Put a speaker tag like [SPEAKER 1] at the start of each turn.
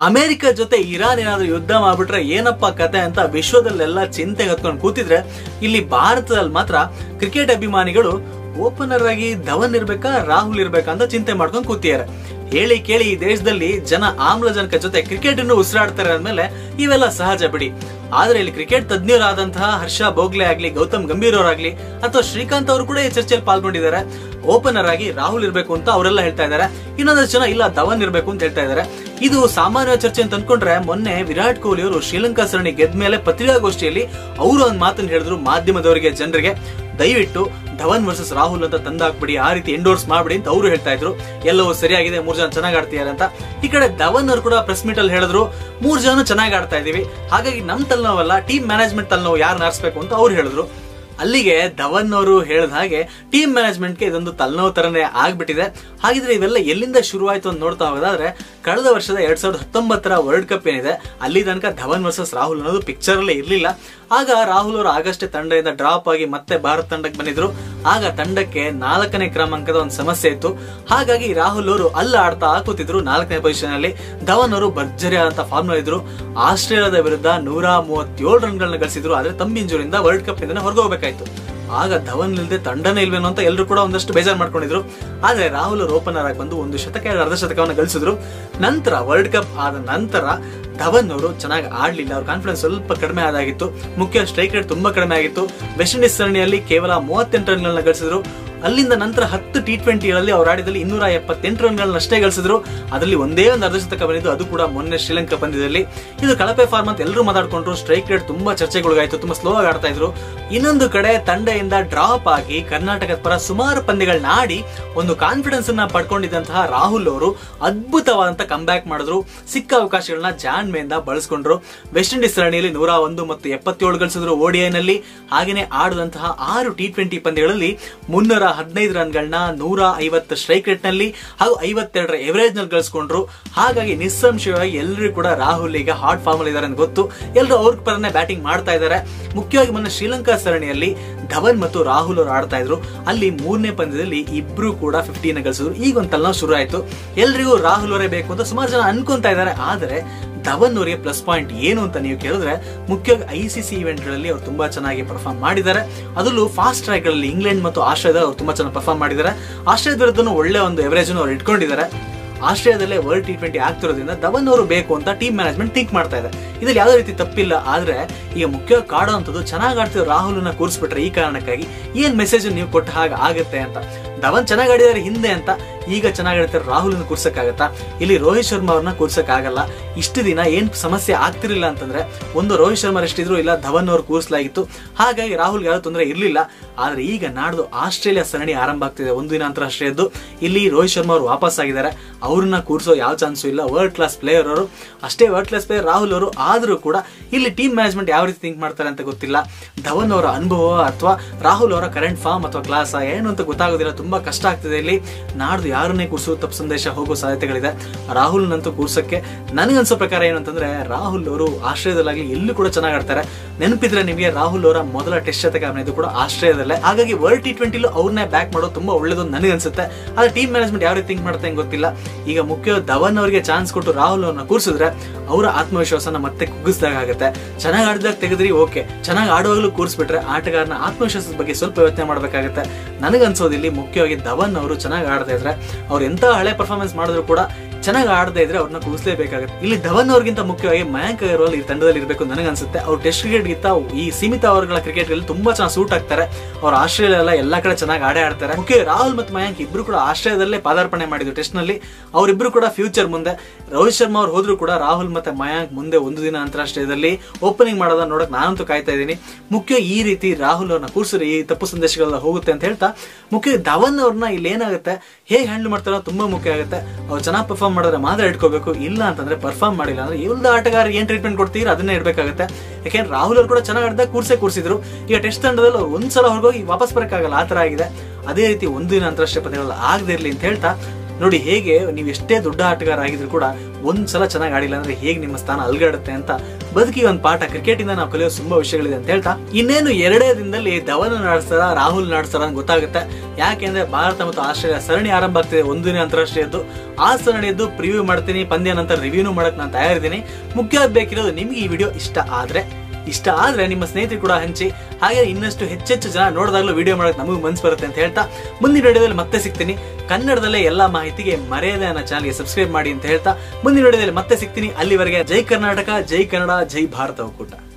[SPEAKER 1] America ಜೊತೆ Iran ಏನಾದ್ರೂ ಯುದ್ಧ ಮಾಡ್ಬಿಟ್ರೆ ಏನಪ್ಪ ಕತೆ ಅಂತ ವಿಶ್ವದಲ್ಲೆಲ್ಲ ಚಿಂತೆ ಹತ್ಕೊಂಡು ಕೂತಿದ್ರೆ ಇಲ್ಲಿ ಭಾರತದಲ್ಲಿ ಮಾತ್ರ ಕ್ರಿಕೆಟ್ ಅಭಿಮಾನಿಗಳು ಓಪನರ್ ಆಗಿ ಧವನ್ ಇರ್ಬೇಕಾ ರಾಹುಲ್ ಇರ್ಬೇಕಾ ಅಂತ ಚಿಂತೆ ಮಾಡ್ಕೊಂಡು ಕೂತಿದ್ದಾರೆ ಹೇಳಿ ಕೇಳಿ ಈ ದೇಶದಲ್ಲಿ ಜನ ಆಮ್ಲಜನಕ ಜೊತೆ ಕ್ರಿಕೆಟ್ ಅನ್ನು ಉಸಿರಾಡ್ತಾರೆ ಅಂದ್ಮೇಲೆ ಇವೆಲ್ಲ ಸಹಜ ಬಿಡಿ ಆದ್ರೆ ಇಲ್ಲಿ ಕ್ರಿಕೆಟ್ ತಜ್ಞರಾದಂತಹ ಹರ್ಷ ಬೋಗ್ಲೆ ಆಗ್ಲಿ ಗೌತಮ್ ಗಂಭೀರ್ ಅವರಾಗ್ಲಿ ಅಥವಾ ಶ್ರೀಕಾಂತ್ ಅವರು ಕೂಡ ಈ ಚರ್ಚೆಯಲ್ಲಿ ಪಾಲ್ಗೊಂಡಿದ್ದಾರೆ ಓಪನರ್ ಆಗಿ ರಾಹುಲ್ ಇರ್ಬೇಕು ಅಂತ ಅವರೆಲ್ಲ ಹೇಳ್ತಾ ಇದ್ದಾರೆ ಇನ್ನೊಂದಷ್ಟು ಜನ ಇಲ್ಲ ಧವನ್ ಇರ್ಬೇಕು ಅಂತ ಹೇಳ್ತಾ ಇದ್ದಾರೆ ಇದು ಸಾಮಾನ್ಯ ಚರ್ಚೆ ಅಂತ ಅನ್ಕೊಂಡ್ರೆ ಮೊನ್ನೆ ವಿರಾಟ್ ಕೊಹ್ಲಿ ಅವರು ಶ್ರೀಲಂಕಾ ಸರಣಿ ಗೆದ್ದ ಮೇಲೆ ಪತ್ರಿಕಾಗೋಷ್ಠಿಯಲ್ಲಿ ಅವರು ಒಂದು ಮಾತನ್ನು ಹೇಳಿದ್ರು ಮಾಧ್ಯಮದವರಿಗೆ ಜನರಿಗೆ ದಯವಿಟ್ಟು ಧವನ್ ವರ್ಸಸ್ ರಾಹುಲ್ ಅಂತ ತಂದಾಕ್ಬಿಡಿ ಆ ರೀತಿ ಎಂಡೋರ್ಸ್ ಮಾಡ್ಬಿಡಿ ಅಂತ ಅವರು ಹೇಳ್ತಾ ಇದ್ರು ಎಲ್ಲವೂ ಸರಿಯಾಗಿದೆ ಮೂರ್ ಜನ ಚೆನ್ನಾಗಿ ಆಡ್ತಿದ್ದಾರೆ ಅಂತ ಈ ಕಡೆ ಧವನ್ ಅವರು ಕೂಡ ಪ್ರೆಸ್ ಮೀಟ್ ಅಲ್ಲಿ ಹೇಳಿದ್ರು ಮೂರ್ ಜನ ಚೆನ್ನಾಗಿ ಆಡ್ತಾ ಇದೀವಿ ಹಾಗಾಗಿ ನಮ್ ತಲೆನೋವಲ್ಲ ಟೀಮ್ ಮ್ಯಾನೇಜ್ಮೆಂಟ್ ತಲೆನೋವು ಯಾರು ನಾರಿಸ್ಬೇಕು ಅಂತ ಅವ್ರು ಹೇಳಿದ್ರು ಅಲ್ಲಿಗೆ ಧವನ್ ಅವರು ಹೇಳಿದ ಹಾಗೆ ಟೀಮ್ ಮ್ಯಾನೇಜ್ಮೆಂಟ್ಗೆ ಇದೊಂದು ತಲೆನೋವು ತರನೇ ಆಗ್ಬಿಟ್ಟಿದೆ ಹಾಗಿದ್ರೆ ಇವೆಲ್ಲ ಎಲ್ಲಿಂದ ಶುರುವಾಯ್ತು ಅಂತ ನೋಡ್ತಾ ಹೋಗೋದಾದ್ರೆ ಕಳೆದ ವರ್ಷದ ಎರಡ್ ಸಾವಿರದ ಹತ್ತೊಂಬತ್ತರ ವರ್ಲ್ಡ್ ಕಪ್ ಏನಿದೆ ಅಲ್ಲಿ ತನಕ ಧವನ್ ವರ್ಸಸ್ ರಾಹುಲ್ ಅನ್ನೋದು ಪಿಕ್ಚರ್ ಅಲ್ಲೇ ಇರ್ಲಿಲ್ಲ ಆಗ ರಾಹುಲ್ ಅವರು ಆಗಷ್ಟೇ ತಂಡದಿಂದ ಡ್ರಾಪ್ ಆಗಿ ಮತ್ತೆ ಭಾರತ ತಂಡಕ್ಕೆ ಬಂದಿದ್ರು ಆಗ ತಂಡಕ್ಕೆ ನಾಲ್ಕನೇ ಕ್ರಮಾಂಕದ ಒಂದು ಸಮಸ್ಯೆ ಇತ್ತು ಹಾಗಾಗಿ ರಾಹುಲ್ ಅವರು ಅಲ್ಲಿ ಆಡ್ತಾ ಕೂತಿದ್ರು ನಾಲ್ಕನೇ ಪೊಸಿಷನ್ ಅಲ್ಲಿ ಧವನ್ ಅವರು ಭರ್ಜರಿ ಆದಂತ ಫಾರ್ಮ್ ಇದ್ರು ಆಸ್ಟ್ರೇಲಿಯಾದ ವಿರುದ್ಧ ನೂರ ಮೂವತ್ತೇಳು ರನ್ಗಳನ್ನ ಗಳಿಸಿದ್ರು ಆದ್ರೆ ತಮ್ಮ ಇಂಜುರಿಯಿಂದ ವರ್ಲ್ಡ್ ಕಪ್ ಇಂದ ಹೊರಗೆ ಹೋಗ್ಬೇಕಾಯ್ತು ಆಗ ಧವನ್ ಇಲ್ಲದೆ ತಂಡನೇ ಇಲ್ವೇನೋ ಅಂತ ಎಲ್ಲರೂ ಕೂಡ ಒಂದಷ್ಟು ಬೇಜಾರು ಮಾಡ್ಕೊಂಡಿದ್ರು ಆದ್ರೆ ರಾಹುಲ್ ಅವರು ಓಪನರ್ ಆಗಿ ಬಂದು ಒಂದು ಶತಕ ಎರಡು ಅರ್ಧ ಶತಕವನ್ನು ಗಳಿಸಿದ್ರು ನಂತರ ವರ್ಲ್ಡ್ ಕಪ್ ಆದ ನಂತರ ಧವನ್ ಅವರು ಚೆನ್ನಾಗಿ ಆಡ್ಲಿಲ್ಲ ಅವ್ರ ಕಾನ್ಫಿಡೆನ್ಸ್ ಸ್ವಲ್ಪ ಕಡಿಮೆ ಆದಾಗಿತ್ತು ಮುಖ್ಯ ಸ್ಟ್ರೈಕ್ ರೇಟ್ ತುಂಬಾ ಕಡಿಮೆ ಆಗಿತ್ತು ವೆಸ್ಟ್ ಇಂಡೀಸ್ ಸರಣಿಯಲ್ಲಿ ಕೇವಲ ಮೂವತ್ತೆಂಟು ರನ್ಗಳನ್ನ ಗಳಿಸಿದ್ರು ಅಲ್ಲಿಂದ ನಂತರ ಹತ್ತು ಟಿ ಟ್ವೆಂಟಿಗಳಲ್ಲಿ ಅವ್ರು ಆಡಿದಲ್ಲಿ ಇನ್ನೂರ ಎಪ್ಪತ್ತೆಂಟು ರನ್ಗಳನ್ನ ಅಷ್ಟೇ ಗಳಿಸಿದ್ರು ಅದರಲ್ಲಿ ಒಂದೇ ಒಂದು ಅರ್ಧ ಶತಕ ಬಂದಿದ್ದು ಅದು ಕೂಡ ಮೊನ್ನೆ ಶ್ರೀಲಂಕಾ ಪಂದ್ಯದಲ್ಲಿ ಇದು ಕಳಪೆ ಫಾರ್ಮ್ ಅಂತ ಎಲ್ಲರೂ ಮಾತಾಡ್ಕೊಂಡ್ರು ಸ್ಟ್ರೈಕ್ ರೇಟ್ ತುಂಬಾ ಚರ್ಚೆಗೊಳಗಾಯ್ತು ತುಂಬಾ ಸ್ಲೋ ಆಗಿ ಆಡ್ತಾ ಇದ್ರು ಇನ್ನೊಂದು ಕಡೆ ತಂಡದಿಂದ ಡ್ರಾಪ್ ಆಗಿ ಕರ್ನಾಟಕದ ಪರ ಸುಮಾರು ಪಂದ್ಯಗಳನ್ನ ಆಡಿ ಒಂದು ಕಾನ್ಫಿಡೆನ್ಸ್ ಅನ್ನ ಪಡ್ಕೊಂಡಿದ್ದಂತಹ ರಾಹುಲ್ ಅವರು ಅದ್ಭುತವಾದಂತ ಕಂಬ್ಯಾಕ್ ಮಾಡಿದ್ರು ಸಿಕ್ಕ ಅವಕಾಶಗಳನ್ನ ಜಾನ್ ಮೇಯಿಂದ ಬಳಸ್ಕೊಂಡ್ರು ವೆಸ್ಟ್ ಇಂಡೀಸ್ ಸರಣಿಯಲ್ಲಿ ನೂರ ಒಂದು ಮತ್ತು ಎಪ್ಪತ್ತೇಳು ಗಳಿಸಿದ್ರು ಓಡಿಐನಲ್ಲಿ ಹಾಗೇನೆ ಆಡಿದಂತಹ ಆರು ಟಿ ಟ್ವೆಂಟಿ ಪಂದ್ಯಗಳಲ್ಲಿ ಮುನ್ನೂರ ಹದಿನೈದು ರನ್ಗಳನ್ನ ನೂರ ಐವತ್ತು ಸ್ಟ್ರೈಕ್ ರೇಟ್ ನಲ್ಲಿ ಹಾಗೂ ಐವತ್ತೆರಡರ ಎವರೇಜ್ ನಲ್ಲಿ ಗಳಿಸ್ಕೊಂಡ್ರು ಹಾಗಾಗಿ ನಿಸ್ಸಂಶಯವಾಗಿ ಎಲ್ಲರೂ ಕೂಡ ರಾಹುಲ್ ಈಗ ಹಾಟ್ ಫಾರ್ಮ್ ಅಲ್ಲಿ ಇದ್ದಾರೆ ಅಂತ ಗೊತ್ತು ಎಲ್ಲರೂ ಅವ್ರ ಪರನೇ ಬ್ಯಾಟಿಂಗ್ ಮಾಡ್ತಾ ಇದ್ದಾರೆ ಮುಖ್ಯವಾಗಿ ಮೊನ್ನೆ ಶ್ರೀಲಂಕಾ ಸರಣಿಯಲ್ಲಿ ಧವನ್ ಮತ್ತು ರಾಹುಲ್ ಅವರು ಆಡ್ತಾ ಇದ್ರು ಅಲ್ಲಿ ಮೂರನೇ ಪಂದ್ಯದಲ್ಲಿ ಇಬ್ರು ಕೂಡ ಫಿಫ್ಟೀನ್ ಗಳಿಸಿದ್ರು ಈಗ ಒಂದು ತಲೆನೋವು ಶುರು ಆಯ್ತು ಎಲ್ರಿಗೂ ರಾಹುಲ್ ಅವರೇ ಬೇಕು ಅಂತ ಸುಮಾರು ಜನ ಅನ್ಕೊಂತಾ ಇದ್ದಾರೆ ಆದರೆ ಧವನ್ ಅವರಿಗೆ ಪ್ಲಸ್ ಪಾಯಿಂಟ್ ಏನು ಅಂತ ನೀವು ಕೇಳಿದ್ರೆ ಮುಖ್ಯವಾಗಿ ಐ ಸಿ ಸಿ ಇವೆಂಟ್ಗಳಲ್ಲಿ ಅವ್ರು ತುಂಬಾ ಚೆನ್ನಾಗಿ ಪರ್ಫಾರ್ಮ್ ಮಾಡಿದ್ದಾರೆ ಅದರಲ್ಲೂ ಫಾಸ್ಟ್ ಟ್ರ್ಯಾಕ್ ಗಳಲ್ಲಿ ಇಂಗ್ಲೆಂಡ್ ಮತ್ತು ಆಸ್ಟ್ರೇಲಿಯಾದಲ್ಲಿ ಅವ್ರು ತುಂಬಾ ಚೆನ್ನಾಗಿ ಪರ್ಫಾರ್ಮ್ ಮಾಡಿದ್ದಾರೆ ಆಸ್ಟ್ರೇಲಿಯಾದ ವಿರುದ್ಧನೂ ಒಳ್ಳೆ ಒಂದು ಎವರೇಜ್ ಅವ್ರು ಇಟ್ಕೊಂಡಿದ್ದಾರೆ ಆಸ್ಟ್ರೇಲಿಯಾದಲ್ಲೇ ವರ್ಲ್ಡ್ ಟಿ ಟ್ವೆಂಟಿ ಆಗ್ತಿರೋದ್ರಿಂದ ಧವನ್ ಅವರು ಬೇಕು ಅಂತ ಟೀಮ್ ಮ್ಯಾನೇಜ್ಮೆಂಟ್ ಥಿಂಕ್ ಮಾಡ್ತಾ ಇದೆ ಇದ್ರಲ್ಲಿ ಯಾವುದೇ ರೀತಿ ತಪ್ಪಿಲ್ಲ ಆದ್ರೆ ಈಗ ಮುಖ್ಯವಾಗಿ ಕಾಡುವಂಥದ್ದು ಚೆನ್ನಾಗಿ ಆಡ್ತಿರೋ ರಾಹುಲ್ನ ಕೂರಿಸ್ಬಿಟ್ರೆ ಈ ಕಾರಣಕ್ಕಾಗಿ ಏನ್ ಮೆಸೇಜ್ ನೀವು ಕೊಟ್ಟ ಹಾಗೆ ಆಗುತ್ತೆ ಅಂತ ಧವನ್ ಚೆನ್ನಾಗಿ ಆಡಿದಾರೆ ಹಿಂದೆ ಅಂತ ಈಗ ಚೆನ್ನಾಗಿ ಆಡ್ತಾರೆ ರಾಹುಲ್ ಕೂರ್ಸಕ್ಕಾಗತ್ತಾ ಇಲ್ಲಿ ರೋಹಿತ್ ಶರ್ಮಾ ಅವ್ರನ್ನ ಕೂರ್ಸಕ್ಕಾಗಲ್ಲ ಇಷ್ಟು ದಿನ ಏನ್ ಸಮಸ್ಯೆ ಆಗ್ತಿರ್ಲಿಲ್ಲ ಅಂತಂದ್ರೆ ಒಂದು ರೋಹಿತ್ ಶರ್ಮಾ ಎಷ್ಟಿದ್ರು ಇಲ್ಲ ಧವನ್ ಅವ್ರು ಕೂರಿಸಲಾಗಿತ್ತು ಹಾಗಾಗಿ ರಾಹುಲ್ ಯಾವ್ದು ತೊಂದರೆ ಇರ್ಲಿಲ್ಲ ಆದ್ರೆ ಈಗ ನಾಡ್ದು ಆಸ್ಟ್ರೇಲಿಯಾ ಸರಣಿ ಆರಂಭ ಆಗ್ತಿದೆ ಒಂದು ದಿನ ಅಂತಾರಾಷ್ಟ್ರೀಯದ್ದು ಇಲ್ಲಿ ರೋಹಿತ್ ಶರ್ಮಾ ಅವರು ವಾಪಸ್ ಆಗಿದ್ದಾರೆ ಅವ್ರನ್ನ ಕೂರಿಸೋ ಯಾವ ಚಾನ್ಸು ಇಲ್ಲ ವರ್ಲ್ಡ್ ಕ್ಲಾಸ್ ಪ್ಲೇಯರ್ ಅವರು ಅಷ್ಟೇ ವರ್ಲ್ಡ್ ಕ್ಲಾಸ್ ಪ್ಲೇಯರ್ ರಾಹುಲ್ ಅವರು ಆದ್ರೂ ಕೂಡ ಇಲ್ಲಿ ಟೀಮ್ ಮ್ಯಾನೇಜ್ಮೆಂಟ್ ಯಾವ ರೀತಿ ಥಿಂಕ್ ಮಾಡ್ತಾರೆ ಅಂತ ಗೊತ್ತಿಲ್ಲ ಧವನ್ ಅವರ ಅನುಭವ ಅಥವಾ ರಾಹುಲ್ ಅವರ ಕರೆಂಟ್ ಫಾರ್ಮ್ ಅಥವಾ ಕ್ಲಾಸ್ ಏನು ಅಂತ ಗೊತ್ತಾಗೋದಿಲ್ಲ ತುಂಬಾ ಕಷ್ಟ ಆಗ್ತಿದೆ ಇಲ್ಲಿ ನಾಡ್ದು ಯಾರನ್ನೇ ಕೂರಿಸೋ ತಪ್ಪು ಸಂದೇಶ ಹೋಗೋ ಸಾಧ್ಯತೆಗಳಿದೆ ರಾಹುಲ್ ನಂತೂ ಕೂರ್ಸಕ್ಕೆ ನನಗನ್ಸೋ ಪ್ರಕಾರ ಏನು ಅಂತಂದ್ರೆ ರಾಹುಲ್ ಅವರು ಆಶ್ರಯದಲ್ಲಾಗಲಿ ಎಲ್ಲೂ ಕೂಡ ಚೆನ್ನಾಗಿ ಆಡ್ತಾರೆ ನೆನಪಿದ್ರೆ ನಿಮಗೆ ರಾಹುಲ್ ಅವರ ಮೊದಲ ಟೆಸ್ಟ್ ಶತಕ ಇದು ಕೂಡ ಆಸ್ಟ್ರೇಲಿಯಾದಲ್ಲೇ ಹಾಗಾಗಿ ವರ್ಲ್ಡ್ ಟಿ ಟ್ವೆಂಟಿಲು ಅವ್ರನ್ನೇ ಬ್ಯಾಕ್ ಮಾಡೋದು ತುಂಬಾ ಒಳ್ಳೇದು ಅಂತ ನನಗನ್ಸುತ್ತೆ ಆದ್ರೆ ಟೀಮ್ ಮ್ಯಾನೇಜ್ಮೆಂಟ್ ಯಾವ ರೀತಿ ಥಿಂಕ್ ಮಾಡ್ತಾ ಹೆಂಗ್ ಗೊತ್ತಿಲ್ಲ ಈಗ ಮುಖ್ಯ ಧವನ್ ಅವರಿಗೆ ಚಾನ್ಸ್ ಕೊಟ್ಟು ರಾಹುಲ್ ಅವ್ರನ್ನ ಕೂರಿಸಿದ್ರೆ ಅವರ ಆತ್ಮವಿಶ್ವಾಸನ ಮತ್ತೆ ಕುಗ್ಗಿಸಿದಾಗ ಆಗುತ್ತೆ ಚೆನ್ನಾಗಿ ಆಡಿದಾಗ ತೆಗೆದ್ರಿ ಓಕೆ ಚೆನ್ನಾಗಿ ಆಡುವಾಗಲೂ ಕೂರಿಸ್ಬಿಟ್ರೆ ಆಟಗಾರನ ಆತ್ಮವಿಶ್ವಾಸದ ಬಗ್ಗೆ ಸ್ವಲ್ಪ ಯೋಚನೆ ಮಾಡಬೇಕಾಗುತ್ತೆ ನನಗನ್ಸೋದಿಲ್ಲಿ ಮುಖ್ಯವಾಗಿ ಧವನ್ ಅವರು ಚೆನ್ನಾಗಿ ಆಡದೇ ಇದ್ರೆ ಅವ್ರು ಎಂತ ಹಳೆ ಪರ್ಫಾರ್ಮೆನ್ಸ್ ಮಾಡಿದ್ರು ಕೂಡ ಚೆನ್ನಾಗಿ ಆಡದೇ ಇದ್ರೆ ಅವ್ರನ್ನ ಕೂರಿಸಲೇಬೇಕಾಗುತ್ತೆ ಇಲ್ಲಿ ಧವನ್ ಅವ್ರಿಗಿಂತ ಮುಖ್ಯವಾಗಿ ಮಯಾಂಕ್ ಅಗರ್ವಾಲ್ ಈ ತಂಡದಲ್ಲಿ ಇರಬೇಕು ಅಂತ ನನಗನ್ಸುತ್ತೆ ಅವ್ರು ಟೆಸ್ಟ್ ಕ್ರಿಕೆಟ್ ಗಿಂತ ಈ ಸೀಮಿತ ಅವರ್ಗಳ ಕ್ರಿಕೆಟ್ ಗಳಲ್ಲಿ ತುಂಬಾ ಚೆನ್ನಾಗಿ ಸೂಟ್ ಆಗ್ತಾರೆ ಅವ್ರು ಆಸ್ಟ್ರೇಲಿಯಾ ಎಲ್ಲ ಎಲ್ಲಾ ಕಡೆ ಚೆನ್ನಾಗಿ ಆಡೇ ಆಡ್ತಾರೆ ಮುಖ್ಯ ರಾಹುಲ್ ಮತ್ತು ಮಯಾಂಕ್ ಇಬ್ರು ಕೂಡ ಆಸ್ಟ್ರೇಲಿಯಾದಲ್ಲೇ ಪಾದಾರ್ಪಣೆ ಮಾಡಿದ್ರು ಟೆಸ್ಟ್ ನಲ್ಲಿ ಅವರಿಬ್ರು ಕೂಡ ಫ್ಯೂಚರ್ ಮುಂದೆ ರೋಹಿತ್ ಶರ್ಮಾ ಅವ್ರು ಹೋದ್ರು ಕೂಡ ರಾಹುಲ್ ಮತ್ತೆ ಮಯಾಂಕ್ ಮುಂದೆ ಒಂದು ದಿನ ಅಂತಾರಾಷ್ಟ್ರೀಯದಲ್ಲಿ ಓಪನಿಂಗ್ ಮಾಡೋದನ್ನ ನೋಡಕ್ ನಾನಂತೂ ಕಾಯ್ತಾ ಇದ್ದೀನಿ ಮುಖ್ಯ ಈ ರೀತಿ ರಾಹುಲ್ ಅವ್ರನ್ನ ಕೂರಿಸಿದ್ರೆ ಈ ತಪ್ಪು ಸಂದೇಶಗಳೆಲ್ಲ ಹೋಗುತ್ತೆ ಅಂತ ಹೇಳ್ತಾ ಮುಖ್ಯ ಧವನ್ ಅವ್ರನ್ನ ಇಲ್ಲಿ ಏನಾಗುತ್ತೆ ಹೇಗೆ ಹ್ಯಾಂಡಲ್ ಮಾಡ್ತಾರೋ ತುಂಬಾ ಮುಖ್ಯ ಆಗುತ್ತೆ ಅವ್ರು ಚೆನ್ನಾಗಿ ಪರ್ಫಾರ್ಮ್ ಮಾಡಿದ್ರೆ ಮಾತ್ರ ಇಟ್ಕೋಬೇಕು ಇಲ್ಲ ಅಂತಂದ್ರೆ ಪರ್ಫಾರ್ಮ್ ಮಾಡಿಲ್ಲ ಅಂದ್ರೆ ಎಲ್ಲ ಆಟಗಾರ ಏನ್ ಟ್ರೀಟ್ಮೆಂಟ್ ಕೊಡ್ತೀರ ಅದನ್ನೇ ಇಡಬೇಕಾಗುತ್ತೆ ಯಾಕೆಂದ್ರೆ ರಾಹುಲ್ ಅವ್ರು ಕೂಡ ಚೆನ್ನಾಗಿ ಆಡಿದಾಗ ಕೂರ್ಸೆ ಕೂರಿಸಿದ್ರು ಈಗ ಟೆಸ್ಟ್ ತಂಡದಲ್ಲಿ ಅವ್ರು ಒಂದ್ಸಲ ಹೊರಗೋಗಿ ವಾಪಸ್ ಬರಕ್ಕಾಗಲ್ಲ ಆ ತರ ಆಗಿದೆ ಅದೇ ರೀತಿ ಒಂದು ದಿನ ಅಂತಾರಾಷ್ಟ್ರೀಯ ಪಂದ್ಯಗಳಲ್ಲಿ ಆಗದೆ ಇರಲಿ ಅಂತ ಹೇಳ್ತಾ ನೋಡಿ ಹೇಗೆ ನೀವು ಎಷ್ಟೇ ದೊಡ್ಡ ಆಟಗಾರ ಆಗಿದ್ರು ಕೂಡ ಒಂದ್ಸಲ ಚೆನ್ನಾಗಿ ಆಡಿಲ್ಲ ಅಂದ್ರೆ ಹೇಗೆ ನಿಮ್ಮ ಸ್ಥಾನ ಅಲ್ಗಾಡುತ್ತೆ ಅಂತ ಬದುಕಿ ಒಂದು ಪಾಠ ಕ್ರಿಕೆಟ್ ಇಂದ ನಾವು ಕಲಿಯೋ ತುಂಬಾ ವಿಷಯಗಳಿದೆ ಅಂತ ಹೇಳ್ತಾ ಇನ್ನೇನು ಎರಡೇ ದಿನದಲ್ಲಿ ಧವನ್ ನಡೆಸ್ತಾರ ರಾಹುಲ್ ನಡೆಸ್ತಾರ ಅಂತ ಗೊತ್ತಾಗುತ್ತೆ ಯಾಕೆಂದ್ರೆ ಭಾರತ ಮತ್ತು ಆಸ್ಟ್ರೇಲಿಯಾ ಸರಣಿ ಆರಂಭ ಆಗ್ತಿದೆ ಒಂದು ದಿನ ಅಂತಾರಾಷ್ಟ್ರೀಯದ್ದು ಆ ಸರಣಿಯದ್ದು ಪ್ರಿವ್ಯೂ ಮಾಡ್ತೀನಿ ಪಂದ್ಯ ನಂತರ ರಿವ್ಯೂನು ಮಾಡಕ್ ನಾನು ತಯಾರಿದ್ದೀನಿ ಮುಖ್ಯವಾಗಿ ಬೇಕಿರೋದು ನಿಮ್ಗೆ ಈ ವಿಡಿಯೋ ಇಷ್ಟ ಆದ್ರೆ ಇಷ್ಟ ಆದ್ರೆ ನಿಮ್ಮ ಸ್ನೇಹಿತರು ಕೂಡ ಹಂಚಿ ಹಾಗೆ ಇನ್ನಷ್ಟು ಹೆಚ್ಚೆಚ್ಚು ಜನ ನೋಡಿದಾಗಲೂ ವಿಡಿಯೋ ಮಾಡಕ್ ನಮಗೂ ಮನ್ಸು ಬರುತ್ತೆ ಅಂತ ಹೇಳ್ತಾ ಮುಂದಿನ ವಿಡಿಯೋದಲ್ಲಿ ಮತ್ತೆ ಸಿಗ್ತೀನಿ ಕನ್ನಡದಲ್ಲೇ ಎಲ್ಲಾ ಮಾಹಿತಿಗೆ ಮರೆಯದೆ ನನ್ನ ಚಾನಲ್ಗೆ ಸಬ್ಸ್ಕ್ರೈಬ್ ಮಾಡಿ ಅಂತ ಹೇಳ್ತಾ ಮುಂದಿನ ವಿಡಿಯೋದಲ್ಲಿ ಮತ್ತೆ ಸಿಗ್ತೀನಿ ಅಲ್ಲಿವರೆಗೆ ಜೈ ಕರ್ನಾಟಕ ಜೈ ಕನ್ನಡ ಜೈ ಭಾರತ ಒಕ್ಕೂಟ